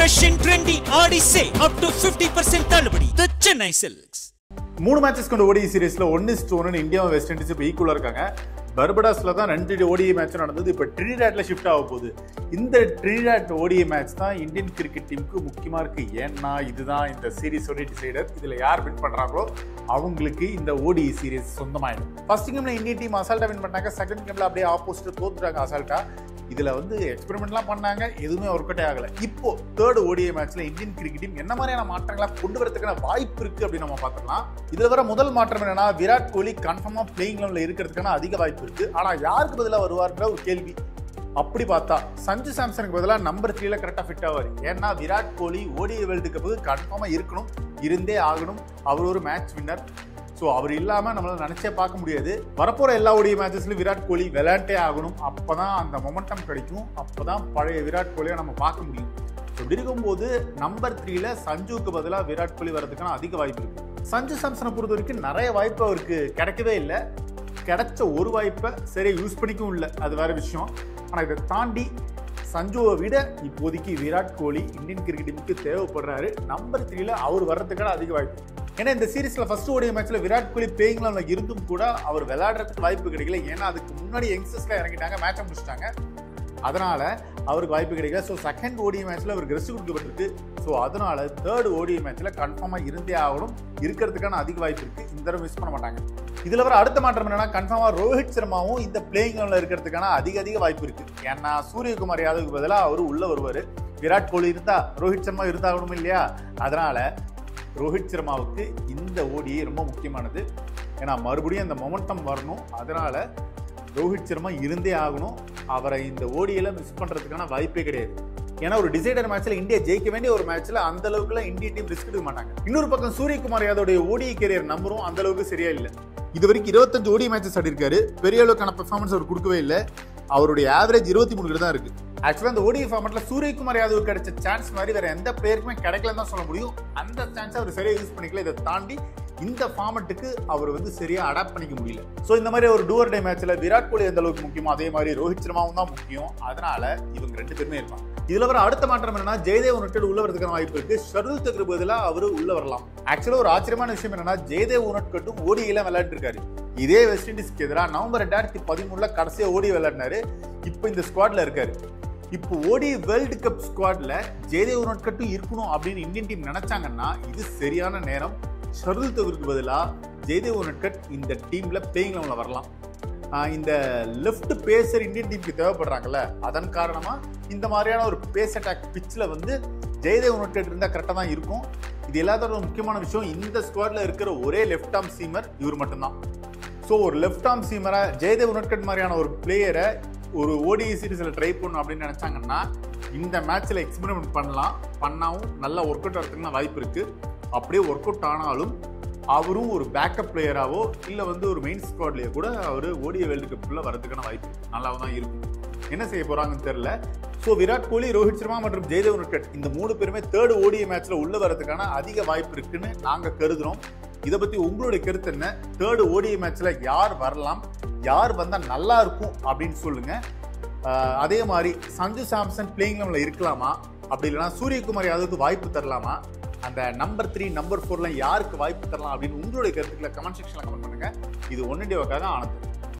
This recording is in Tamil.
ஃபேஷன் ட்ரெண்டி ஆடி சே அப் டு 50% தள்ளுபடி தி சென்னை சில்க்ஸ் மூணு மேட்சஸ் கொண்ட ஓடிஐ சீரிஸ்ல ஒன்னு ஒன்னு இந்தியாவும் வெஸ்ட் இண்டீஸ் இப்போ ஈக்குவலா இருக்காங்க பர்படாஸ்ல தான் ரெண்டு ஓடிஐ மேட்ச் நடந்தது இப்போ ட்ரினிடாட்ல ஷிஃப்ட் ஆக போகுது இந்த ட்ரினிடாட் ஓடிஐ மேட்ச் தான் இந்தியன் கிரிக்கெட் டீமுக்கு முக்கியமா இருக்கு ஏன்னா இதுதான் இந்த சீரிஸோட டிசைடர் இதுல யார் வின் பண்றாங்களோ அவங்களுக்கு இந்த ஓடிஐ சீரிஸ் சொந்தமாயிடும் ஃபர்ஸ்ட் கேம்ல இந்தியன் டீம் அசால்ட்டா வின் பண்ணாங்க செகண்ட் கேம்ல அப்படியே ஆப்போசிட் தோத்துட்டாங்க அசால்ட்டா இதுல வந்து எக்ஸ்பெரிமெண்ட்லாம் பண்ணாங்க எதுவுமே ஒர்க் அவுட் ஆகல இப்போ தேர்ட் ஓடிஐ மேட்ச்ல இந்தியன் கிரிக்கெட் டீம் என்ன மாதிரியான மாற்றங்களா கொண்டு வரதுக்கான வாய்ப்பு இருக்கு அப்படின்னு நம்ம பார்த்துக்கலாம் இதுல வர முதல் மாற்றம் என்னன்னா விராட் கோலி கன்ஃபார்மா பிளேயிங் லெவலில் இருக்கிறதுக்கான அதிக வாய்ப்பு இருக்கு ஆனா யாருக்கு பதிலா வருவார்ன்ற ஒரு கேள்வி அப்படி பார்த்தா சஞ்சு சாம்சனுக்கு பதிலாக நம்பர் த்ரீல கரெக்டாக ஃபிட் ஆவார் ஏன்னா விராட் கோலி ஓடிஐ வேர்ல்டு கப்புக்கு கன்ஃபார்மாக இருக்கணும் இருந்தே ஆகணும் அவர் ஒரு மேட்ச் வின்னர் ஸோ அவர் இல்லாமல் நம்மளால நினைச்சே பார்க்க முடியாது வரப்போற எல்லா ஓடிய மேட்சஸ்லையும் விராட் கோலி விளையாட்டே ஆகணும் அப்பதான் அந்த மொமெண்டம் கிடைக்கும் அப்பதான் பழைய விராட் கோலியை நம்ம பார்க்க முடியும் ஸோ இப்படி இருக்கும்போது நம்பர் த்ரீல சஞ்சுவுக்கு பதிலாக விராட் கோலி வரதுக்கான அதிக வாய்ப்பு இருக்கு சஞ்சு சாம்சனை பொறுத்த வரைக்கும் நிறைய வாய்ப்பு அவருக்கு கிடைக்கவே இல்லை கிடைச்ச ஒரு வாய்ப்பை சரியா யூஸ் பண்ணிக்கவும் இல்லை அது வேற விஷயம் ஆனால் இதை தாண்டி சஞ்சுவை விட இப்போதைக்கு விராட் கோலி இந்தியன் கிரிக்கெட் டீமுக்கு தேவைப்படுறாரு நம்பர் த்ரீல அவர் வர்றதுக்கான அதிக வாய்ப்பு ஏன்னா இந்த சீரீஸ்ல ஃபர்ஸ்ட் ஓடிய மேட்ச்ல விராட் கோலி பிளேயிங் லெவல்ல இருந்தும் கூட அவர் விளையாடுறதுக்கு வாய்ப்பு கிடைக்கல ஏன்னா அதுக்கு முன்னாடி யங்ஸ்டர்ஸ்ல இறங்கிட்டாங்க மேட்சை முடிச்சிட்டாங்க அதனால அவருக்கு வாய்ப்பு கிடைக்கல ஸோ செகண்ட் ஓடிய மேட்ச்ல அவருக்கு ரெஸ்ட் கொடுக்கப்பட்டிருக்கு ஸோ அதனால தேர்ட் ஓடிய மேட்ச்ல கன்ஃபார்மா இருந்தே ஆகணும் இருக்கிறதுக்கான அதிக வாய்ப்பு இருக்கு இந்த தடவை மிஸ் பண்ண மாட்டாங்க இதுல வர அடுத்த மாற்றம் என்னன்னா கன்ஃபார்மா ரோஹித் சர்மாவும் இந்த பிளேயிங் லெவலில் இருக்கிறதுக்கான அதிக அதிக வாய்ப்பு இருக்கு ஏன்னா சூரியகுமார் யாதவுக்கு பதிலாக அவர் உள்ள வருவார் விராட் கோலி இருந்தா ரோஹித் சர்மா இருந்தாகணும் இல்லையா அதனால ரோஹித் சர்மாவுக்கு இந்த ஓடியே ரொம்ப முக்கியமானது ஏன்னா மறுபடியும் அந்த மொமெண்டம் வரணும் அதனால ரோஹித் சர்மா இருந்தே ஆகணும் அவரை இந்த ஓடியில மிஸ் பண்றதுக்கான வாய்ப்பே கிடையாது ஏன்னா ஒரு டிசைடர் மேட்ச்ல இந்தியா ஜெயிக்க வேண்டிய ஒரு மேட்ச்ல அந்த அளவுக்குலாம் இந்திய டீம் ரிஸ்க் எடுக்க மாட்டாங்க இன்னொரு பக்கம் சூரியகுமார் யாதவுடைய ஓடி கேரியர் நம்பரும் அந்த அளவுக்கு சரியா இல்லை இது வரைக்கும் இருபத்தஞ்சு ஓடி மேட்சஸ் ஆடிருக்காரு பெரிய அளவுக்கான பெர்ஃபார்மன்ஸ் அவர் கொடுக்கவே இல்லை அவருடைய ஆவரேஜ் இருபத்தி மூணு கிட்ட தான் இருக்கு ஆக்சுவலாக அந்த ஓடி ஃபார்மெட்ல சூரியகுமார் யாதவ் கிடைச்ச சான்ஸ் மாதிரி வேற எந்த பிளேயருக்குமே கிடைக்கலன்னு தான் சொல்ல முடியும் அந்த சான்ஸை அவர் சரியா யூஸ் பண்ணிக்கல இதை தாண்டி இந்த ஃபார்மெட்டுக்கு அவர் வந்து சரியா அடாப்ட் பண்ணிக்க முடியல ஸோ இந்த மாதிரி ஒரு டூவர் டே மேட்ச்ல விராட் கோலி எந்த அளவுக்கு முக்கியமோ அதே மாதிரி ரோஹித் சர்மாவும் தான் முக்கியம் அதனால இவங்க ரெண்டு பேருமே இருப்பாங்க இதுல வர அடுத்த மாற்றம் என்னன்னா ஜெயதேவ் உனட்டட் உள்ள வரதுக்கான வாய்ப்பு இருக்கு ஷர்துல் தக்ரு பதிலாக அவர் உள்ள வரலாம் ஆக்சுவலா ஒரு ஆச்சரியமான விஷயம் என்னன்னா ஜெயதேவ் உனட்கட்டும் ஓடியில விளையாட்டு இருக்காரு இதே வெஸ்ட் இண்டீஸ்க்கு எதிராக நவம்பர் ரெண்டாயிரத்தி பதிமூணுல கடைசியா ஓடி விளையாடினாரு இப்போ இந்த ஸ்குவாட்ல இருக்காரு இப்போ ஓடி வேர்ல்டு கப் ஸ்குவாட்ல ஜெயதேவ் உனட்கட்டும் இருக்கணும் அப்படின்னு இந்தியன் டீம் நினைச்சாங்கன்னா இது சரியான நேரம் ஷர்துல் தகுருக்கு பதிலாக ஜெயதேவ் உனட்கட் இந்த டீம்ல பிளேயிங் லெவலில் வரலாம் ஆஹ் இந்த லெஃப்ட் பேசர் இந்தியன் டீமுக்கு தேவைப்படுறாங்கல்ல அதன் காரணமா இந்த மாதிரியான ஒரு பேஸ் அட்டாக் பிச்சில் வந்து ஜெயதேவ் உனட்கட் இருந்தால் கரெக்டாக தான் இருக்கும் இது எல்லாத்தோட ஒரு முக்கியமான விஷயம் இந்த ஸ்குவாட்ல இருக்கிற ஒரே லெஃப்ட் ஆர்ம் சீமர் இவர் மட்டும்தான் ஸோ ஒரு லெஃப்ட் ஆர்ம் சீமரா ஜெயதேவ் உனட்கட் மாதிரியான ஒரு பிளேயரை ஒரு ஓடிஐ சீரீஸில் ட்ரை பண்ணணும் அப்படின்னு நினைச்சாங்கன்னா இந்த மேட்ச்ல எக்ஸ்பெரிமெண்ட் பண்ணலாம் பண்ணாவும் நல்லா ஒர்க் அவுட் ஆகிறதுக்கு வாய்ப்பு இருக்கு அப்படியே ஒர்க் அவுட் ஆனாலும் அவரும் ஒரு பேக்கப் பிளேயராவோ இல்லை வந்து ஒரு மெயின் ஸ்குவாட்லேயே கூட அவர் ஓடிய வேர்ல்டு கப்புக்குள்ள வரதுக்கான வாய்ப்பு நல்லா தான் இருக்கும் என்ன செய்ய போறாங்கன்னு தெரியல ஸோ விராட் கோலி ரோஹித் சர்மா மற்றும் ஜெயதேவ் உனட்கட் இந்த மூணு பேருமே தேர்ட் ஓடிய மேட்ச்ல உள்ள வரதுக்கான அதிக வாய்ப்பு இருக்குன்னு நாங்க கருதுறோம் இதை பத்தி உங்களுடைய கருத்து என்ன தேர்ட் ஓடிஐ மேட்ச்ல யார் வரலாம் யார் வந்தா நல்லா இருக்கும் அப்படின்னு சொல்லுங்க ஆஹ் அதே மாதிரி சஞ்சு சாம்சன் பிளேயிங் லெவலில் இருக்கலாமா அப்படி இல்லைன்னா சூரியகுமார் யாதவுக்கு வாய்ப்பு தரலாமா அந்த நம்பர் த்ரீ நம்பர் ஃபோர்லாம் யாருக்கு வாய்ப்பு தரலாம் அப்படின்னு உங்களுடைய கருத்துக்களை கமெண்ட் செக்ஷனில் கமெண்ட் பண்ணுங்க இது ஒன்னு டேவுக்காக ஆனந்த்